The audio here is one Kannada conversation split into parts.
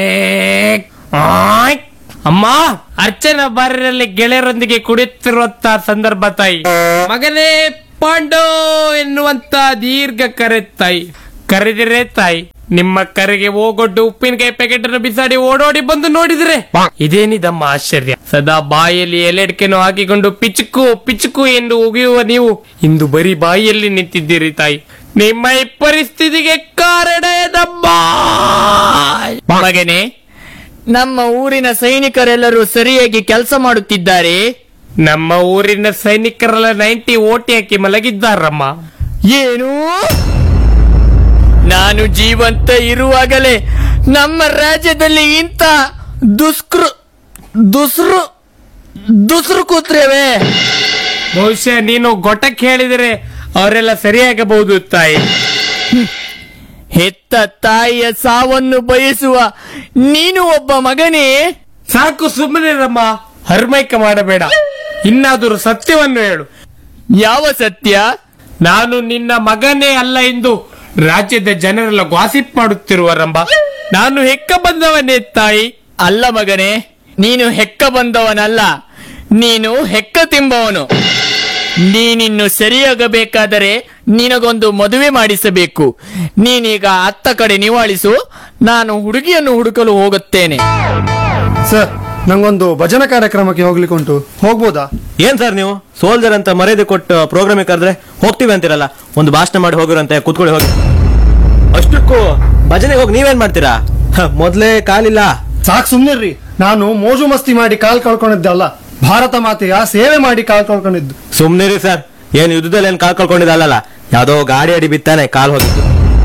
ಆಯ್. ಅಮ್ಮ ಅರ್ಚನಾ ಬಾರಿನಲ್ಲಿ ಗೆಳೆಯರೊಂದಿಗೆ ಕುಡಿಯುತ್ತಿರುವಂತ ಸಂದರ್ಭ ತಾಯಿ ಮಗನೇ ಪಾಂಡು ಎನ್ನುವಂತ ದೀರ್ಘ ಕರೆ ತಾಯಿ ಕರೆದಿರೆ ತಾಯಿ ನಿಮ್ಮ ಕರೆಗೆ ಹೋಗೊಡ್ಡು ಉಪ್ಪಿನಕಾಯಿ ಪ್ಯಾಕೆಟ್ ಅನ್ನು ಬಿಸಾಡಿ ಓಡೋಡಿ ಬಂದು ನೋಡಿದ್ರೆ ಇದೇನಿದಮ್ಮ ಆಶ್ಚರ್ಯ ಸದಾ ಬಾಯಲ್ಲಿ ಎಲೆಡ್ಕೆನು ಹಾಕಿಕೊಂಡು ಪಿಚುಕು ಪಿಚುಕು ಎಂದು ಉಗಿಯುವ ನೀವು ಇಂದು ಬರೀ ಬಾಯಿಯಲ್ಲಿ ನಿಂತಿದ್ದೀರಿ ತಾಯಿ ನಿಮ್ಮ ಈ ಪರಿಸ್ಥಿತಿಗೆ ಕಾರಣ ಏನಮ್ಮ ಮಗನೇ ನಮ್ಮ ಊರಿನ ಸೈನಿಕರೆಲ್ಲರೂ ಸರಿಯಾಗಿ ಕೆಲಸ ಮಾಡುತ್ತಿದ್ದಾರೆ ನಮ್ಮ ಊರಿನ ಸೈನಿಕರೆಲ್ಲ ನೈಂಟಿ ಓಟಿ ಹಾಕಿ ಮಲಗಿದ್ದಾರಮ್ಮ ಏನು ನಾನು ಜೀವಂತ ಇರುವಾಗಲೇ ನಮ್ಮ ರಾಜ್ಯದಲ್ಲಿ ಇಂಥ ದುಷ್ಕೃ ದುಸ್ರು ದುಸ್ರು ಕೂತ್ರೇವೆ ಬಹುಶಃ ನೀನು ಗೊಟ್ಟಕ್ಕೆ ಹೇಳಿದರೆ ಅವರೆಲ್ಲ ಸರಿಯಾಗಬಹುದು ತಾಯಿ ಹೆತ್ತ ತಾಯಿಯ ಸಾವನ್ನು ಬಯಸುವ ನೀನು ಒಬ್ಬ ಮಗನೇ ಸಾಕು ಸುಮ್ಮನಿರಮ್ಮ ಹರ್ಮೈಕ ಮಾಡಬೇಡ ಇನ್ನಾದರೂ ಸತ್ಯವನ್ನು ಹೇಳು ಯಾವ ಸತ್ಯ ನಾನು ನಿನ್ನ ಮಗನೇ ಅಲ್ಲ ಎಂದು ರಾಜ್ಯದ ಜನರೆಲ್ಲ ಗ್ವಾಸಿಪ್ ಮಾಡುತ್ತಿರುವರಂಬ ನಾನು ಹೆಕ್ಕ ಬಂದವನೇ ತಾಯಿ ಅಲ್ಲ ಮಗನೇ ನೀನು ಹೆಕ್ಕ ಬಂದವನಲ್ಲ ನೀನು ಹೆಕ್ಕ ತಿಂಬವನು ನೀನಿನ್ನು ಸರಿಯಾಗಬೇಕಾದರೆ ನಿನಗೊಂದು ಮದುವೆ ಮಾಡಿಸಬೇಕು ನೀನೀಗ ಅತ್ತ ಕಡೆ ನಿವಾಳಿಸು ನಾನು ಹುಡುಗಿಯನ್ನು ಹುಡುಕಲು ಹೋಗುತ್ತೇನೆ ಸರ್ ನಂಗೊಂದು ಭಜನಾ ಕಾರ್ಯಕ್ರಮಕ್ಕೆ ಹೋಗ್ಲಿಕ್ಕೆ ಉಂಟು ಹೋಗ್ಬೋದಾ ಏನ್ ಸರ್ ನೀವು ಸೋಲ್ಜರ್ ಅಂತ ಮರ್ಯಾದೆ ಕೊಟ್ಟು ಪ್ರೋಗ್ರಾಮಿಗೆ ಕರೆದ್ರೆ ಹೋಗ್ತೀವಿ ಅಂತಿರಲ್ಲ ಒಂದು ಭಾಷಣ ಮಾಡಿ ಹೋಗಿರಂತೆ ಕೂತ್ಕೊಳ್ಳಿ ಹೋಗಿ ಅಷ್ಟಕ್ಕೂ ಭಜನೆಗೆ ಹೋಗಿ ನೀವೇನ್ ಮಾಡ್ತೀರಾ ಹ, ಮೊದ್ಲೇ ಕಾಲಿಲ್ಲ ಸಾಕ್ ಸುಮ್ನಿರ್ರಿ ನಾನು ಮೋಜು ಮಸ್ತಿ ಮಾಡಿ ಕಾಲ್ ಕಳ್ಕೊಂಡಿದ್ದೆ ಅಲ್ಲ ಭಾರತ ಮಾತೆಯ ಸೇವೆ ಮಾಡಿ ಕಾಲ್ ಕಳ್ಕೊಂಡಿದ್ದು ಸುಮ್ನಿರಿ ಸರ್ ಏನ್ ಯುದ್ಧದಲ್ಲಿ ಏನ್ ಕಾಲ್ ಕಳ್ಕೊಂಡಿದ್ದಲ್ಲ ಯಾವ್ದೋ ಗಾಡಿ ಅಡಿ ಬಿತ್ತಾನೆ ಕಾಲ್ ಹೋಗಿದ್ದು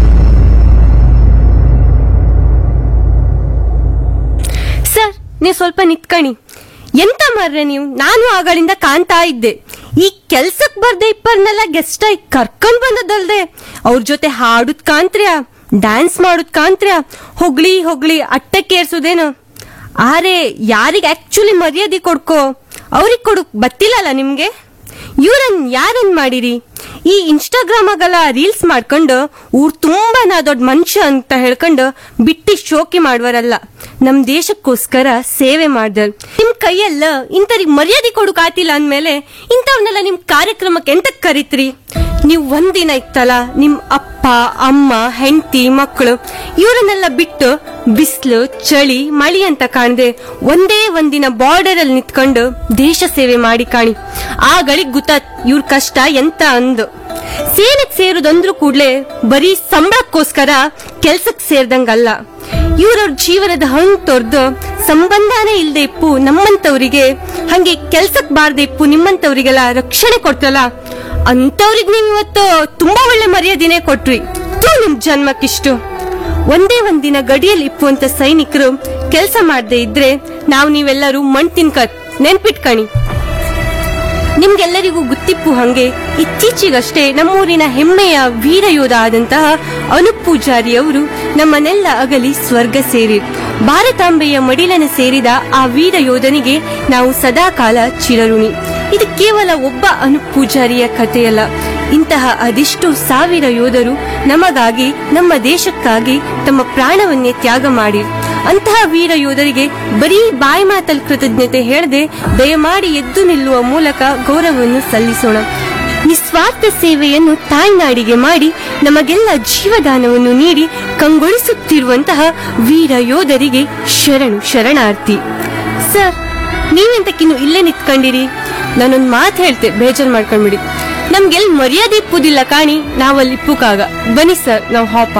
ಸರ್ ನೀವು ಸ್ವಲ್ಪ ನಿತ್ಕಣಿ ಎಂತ ಮಾರ್ರೆ ನೀವು ನಾನು ಆಗಳಿಂದ ಕಾಣ್ತಾ ಇದ್ದೆ ಈ ಕೆಲ್ಸಕ್ ಬರ್ದೆ ಇಪ್ಪರ್ನೆಲ್ಲ ಗೆಸ್ಟ್ ಆಗಿ ಕರ್ಕೊಂಡ್ ಬಂದದಲ್ದೆ ಅವ್ರ ಜೊತೆ ಹಾಡುದ್ ಕಾಂತ್ರ್ಯ ಡ್ಯಾನ್ಸ್ ಮಾಡುದ್ ಕಾಂತ್ರ್ಯ ಹೊಗ್ಳಿ ಹೊಗ್ಳಿ ಅಟ್ಟಕ್ಕೇರ್ಸುದೇನು ಆರೆ ಯಾರಿಗ್ ಆಕ್ಚುಲಿ ಮರ್ಯಾದೆ ಕೊಡ್ಕೋ ಅವ್ರಿಗೆ ಕೊಡಕ್ ಬತ್ತಿಲ್ಲಲ್ಲ ನಿಮ್ಗೆ ಇವ್ರನ್ ಯಾರನ್ ಮಾಡಿರಿ ಈ ಇನ್ಸ್ಟಾಗ್ರಾಮ್ ಆಗಲ್ಲ ರೀಲ್ಸ್ ಮಾಡ್ಕೊಂಡು ಊರ್ ತುಂಬಾ ನಾ ದೊಡ್ಡ ಮನುಷ್ಯ ಅಂತ ಹೇಳ್ಕೊಂಡು ಬಿಟ್ಟಿ ಶೋಕಿ ಮಾಡುವರಲ್ಲ ನಮ್ ದೇಶಕ್ಕೋಸ್ಕರ ಸೇವೆ ಮಾಡ್ದರ್ ನಿಮ್ ಕೈಯಲ್ಲ ಇಂಥವ್ರಿಗೆ ಮರ್ಯಾದೆ ಕೊಡಕ್ ಆತಿಲ್ಲ ಅಂದ್ಮೇಲೆ ಇಂಥವ್ನೆಲ್ಲ ನಿಮ್ ಕಾರ್ಯಕ್ರಮಕ್ಕೆ ಎಂತಕ್ ಕರಿತ್ರಿ ನೀವು ಒಂದಿನ ಇತ್ತಲ್ಲ ನಿಮ್ ಅಪ್ಪ ಅಮ್ಮ ಹೆಂಡತಿ ಮಕ್ಕಳು ಇವರನ್ನೆಲ್ಲ ಬಿಟ್ಟು ಬಿಸಿಲು ಚಳಿ ಮಳಿ ಅಂತ ಕಾಣದೆ ಒಂದೇ ಒಂದಿನ ಬಾರ್ಡರ್ ಅಲ್ಲಿ ನಿಂತ್ಕೊಂಡು ದೇಶ ಸೇವೆ ಮಾಡಿ ಕಾಣಿ ಆ ಗಳಿಗೆ ಗೊತ್ತಾತ್ ಇವ್ರ ಕಷ್ಟ ಎಂತ ಅಂದು ಸೇನೆಗ್ ಸೇರುದಂದ್ರು ಕೂಡ್ಲೆ ಬರೀ ಸಂಬಳಕ್ಕೋಸ್ಕರ ಕೆಲ್ಸಕ್ ಸೇರ್ದಂಗಲ್ಲ ಇವ್ರವ್ರ ಜೀವನದ ಹಣ್ಣು ತೊರ್ದು ಸಂಬಂಧನೇ ಇಲ್ದೆ ಇಪ್ಪು ನಮ್ಮಂತವ್ರಿಗೆ ಹಂಗೆ ಕೆಲ್ಸಕ್ ಬಾರ್ದೆ ಇಪ್ಪು ನಿಮ್ಮಂತವ್ರಿಗೆಲ್ಲ ರಕ್ಷಣೆ ಕೊಡ್ತಲ್ಲ ಅಂತವ್ರಿಗೆ ನೀವು ಇವತ್ತು ತುಂಬಾ ಒಳ್ಳೆ ಮರ್ಯಾದಿನೇ ಕೊಟ್ರಿ ಥು, ನಿಮ್ ಜನ್ಮಕ್ಕಿಷ್ಟು ಒಂದೇ ಒಂದಿನ ಗಡಿಯಲ್ಲಿ ಇಪ್ಪುವಂತ ಸೈನಿಕರು ಕೆಲಸ ಮಾಡದೆ ಇದ್ರೆ ನಾವು ನೀವೆಲ್ಲರೂ ಮಣ್ ತಿನ್ಕತ್ ನೆನ್ಪಿಟ್ಕಣಿ ನಿಮ್ಗೆಲ್ಲರಿಗೂ ಗುತ್ತಿಪ್ಪು ಹಂಗೆ ಇತ್ತೀಚೆಗಷ್ಟೇ ನಮ್ಮೂರಿನ ಹೆಮ್ಮೆಯ ವೀರಯೋಧ ಆದಂತಹ ಅನುಪ್ ಪೂಜಾರಿ ಅವರು ನಮ್ಮನ್ನೆಲ್ಲ ಅಗಲಿ ಸ್ವರ್ಗ ಸೇರಿ ಭಾರತಾಂಬೆಯ ಮಡಿಲನ ಸೇರಿದ ಆ ವೀರ ಯೋಧನಿಗೆ ನಾವು ಸದಾಕಾಲ ಚಿರಋಣಿ ಇದು ಕೇವಲ ಒಬ್ಬ ಅನುಪ್ ಪೂಜಾರಿಯ ಕಥೆಯಲ್ಲ ಇಂತಹ ಅದೆಷ್ಟೋ ಸಾವಿರ ಯೋಧರು ನಮಗಾಗಿ ನಮ್ಮ ದೇಶಕ್ಕಾಗಿ ತಮ್ಮ ಪ್ರಾಣವನ್ನೇ ತ್ಯಾಗ ಮಾಡಿ ಅಂತಹ ವೀರ ಯೋಧರಿಗೆ ಬರೀ ಬಾಯಿ ಮಾತಲ್ ಕೃತಜ್ಞತೆ ಹೇಳದೆ ದಯಮಾಡಿ ಎದ್ದು ನಿಲ್ಲುವ ಮೂಲಕ ಗೌರವವನ್ನು ಸಲ್ಲಿಸೋಣ ನಿಸ್ವಾರ್ಥ ಸೇವೆಯನ್ನು ತಾಯ್ನಾಡಿಗೆ ಮಾಡಿ ನಮಗೆಲ್ಲ ಜೀವದಾನವನ್ನು ನೀಡಿ ಕಂಗೊಳಿಸುತ್ತಿರುವಂತಹ ವೀರ ಯೋಧರಿಗೆ ಶರಣು ಶರಣಾರ್ಥಿ ಸರ್ ನೀವೆಂತಕ್ಕಿನ್ನು ಇಲ್ಲೇ ನಿಂತ್ಕೊಂಡಿರಿ ನಾನೊಂದ್ ಮಾತು ಹೇಳ್ತೆ ಬೇಜಾರ್ ಮಾಡ್ಕೊಂಡ್ಬಿಡಿ ನಮ್ಗೆಲ್ ಮರ್ಯಾದೆ ಇಪ್ಪುದಿಲ್ಲ ಕಾಣಿ ನಾವಲ್ಲಿ ಇಪ್ಪುಕಾಗ ಬನ್ನಿ ಸರ್ ನಾವು ಹಾಪ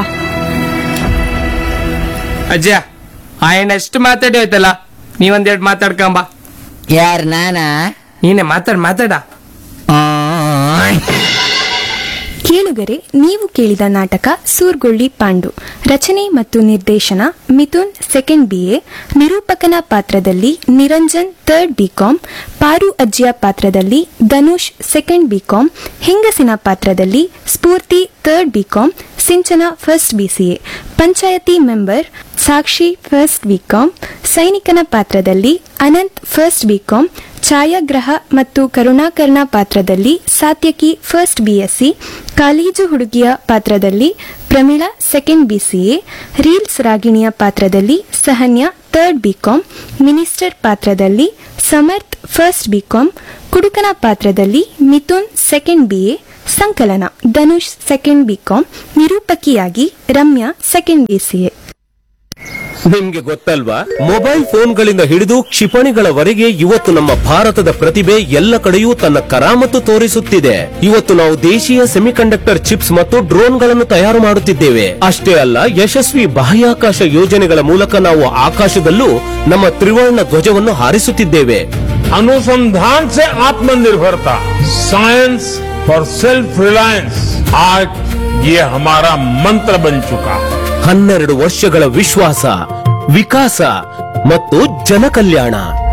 ಅಜ್ಜ ಆಯಣ್ಣ ಎಷ್ಟು ಮಾತಾಡಿ ಹೋಯ್ತಲ್ಲ ನೀವೊಂದೆರಡು ಮಾತಾಡ್ಕೊಂಬ ಯಾರ್ ನಾನಾ ನೀನೆ ಮಾತಾಡ್ ಮಾತಾಡ ಕೇಳುಗರೆ ನೀವು ಕೇಳಿದ ನಾಟಕ ಸೂರ್ಗೊಳ್ಳಿ ಪಾಂಡು ರಚನೆ ಮತ್ತು ನಿರ್ದೇಶನ ಮಿಥುನ್ ಸೆಕೆಂಡ್ ಬಿಎ ನಿರೂಪಕನ ಪಾತ್ರದಲ್ಲಿ ನಿರಂಜನ್ ಥರ್ಡ್ ಬಿಕಾಂ ಪಾರು ಅಜ್ಜಿಯ ಪಾತ್ರದಲ್ಲಿ ಧನುಷ್ ಸೆಕೆಂಡ್ ಬಿಕಾಂ ಹೆಂಗಸಿನ ಪಾತ್ರದಲ್ಲಿ Spoorthi third BCom Sinchana first BCA ಪಂಚಾಯತಿ ಮೆಂಬರ್ ಸಾಕ್ಷಿ ಫಸ್ಟ್ ಬಿಕಾಂ ಸೈನಿಕನ ಪಾತ್ರದಲ್ಲಿ ಅನಂತ್ ಫಸ್ಟ್ ಬಿಕಾಂ ಛಾಯಾಗ್ರಹ ಮತ್ತು ಕರುಣಾಕರ್ಣ ಪಾತ್ರದಲ್ಲಿ ಸಾತ್ಯಕಿ ಫಸ್ಟ್ ಬಿಎಸ್ಸಿ ಕಾಲೇಜು ಹುಡುಗಿಯ ಪಾತ್ರದಲ್ಲಿ ಪ್ರಮೀಳಾ ಸೆಕೆಂಡ್ ಬಿಸಿಎ ರೀಲ್ಸ್ ರಾಗಿಣಿಯ ಪಾತ್ರದಲ್ಲಿ ಸಹನ್ಯ ಥರ್ಡ್ ಬಿಕಾಂ ಮಿನಿಸ್ಟರ್ ಪಾತ್ರದಲ್ಲಿ ಸಮರ್ಥ್ ಫಸ್ಟ್ ಬಿಕಾಂ ಕುಡುಕನ ಪಾತ್ರದಲ್ಲಿ ಮಿಥುನ್ ಸೆಕೆಂಡ್ ಬಿಎ ಸಂಕಲನ ಧನುಷ್ ಸೆಕೆಂಡ್ ಬಿಕಾಂ ನಿರೂಪಕಿಯಾಗಿ ರಮ್ಯಾ ಸೆಕೆಂಡ್ ಬಿಸಿಎ ನಿಮ್ಗೆ ಗೊತ್ತಲ್ವಾ ಮೊಬೈಲ್ ಫೋನ್ಗಳಿಂದ ಹಿಡಿದು ಕ್ಷಿಪಣಿಗಳವರೆಗೆ ಇವತ್ತು ನಮ್ಮ ಭಾರತದ ಪ್ರತಿಭೆ ಎಲ್ಲ ಕಡೆಯೂ ತನ್ನ ಕರಾಮತ್ತು ತೋರಿಸುತ್ತಿದೆ ಇವತ್ತು ನಾವು ದೇಶೀಯ ಸೆಮಿಕಂಡಕ್ಟರ್ ಚಿಪ್ಸ್ ಮತ್ತು ಡ್ರೋನ್ಗಳನ್ನು ತಯಾರು ಮಾಡುತ್ತಿದ್ದೇವೆ ಅಷ್ಟೇ ಅಲ್ಲ ಯಶಸ್ವಿ ಬಾಹ್ಯಾಕಾಶ ಯೋಜನೆಗಳ ಮೂಲಕ ನಾವು ಆಕಾಶದಲ್ಲೂ ನಮ್ಮ ತ್ರಿವರ್ಣ ಧ್ವಜವನ್ನು ಹಾರಿಸುತ್ತಿದ್ದೇವೆ अनुसंधान से आत्मनिर्भरता साइंस फॉर सेल्फ रिलायंस आज ये हमारा मंत्र बन चुका है ಹನ್ನೆರಡು ವರ್ಷಗಳ ವಿಶ್ವಾಸ ವಿಕಾಸ ಮತ್ತು ಜನಕಲ್ಯಾಣ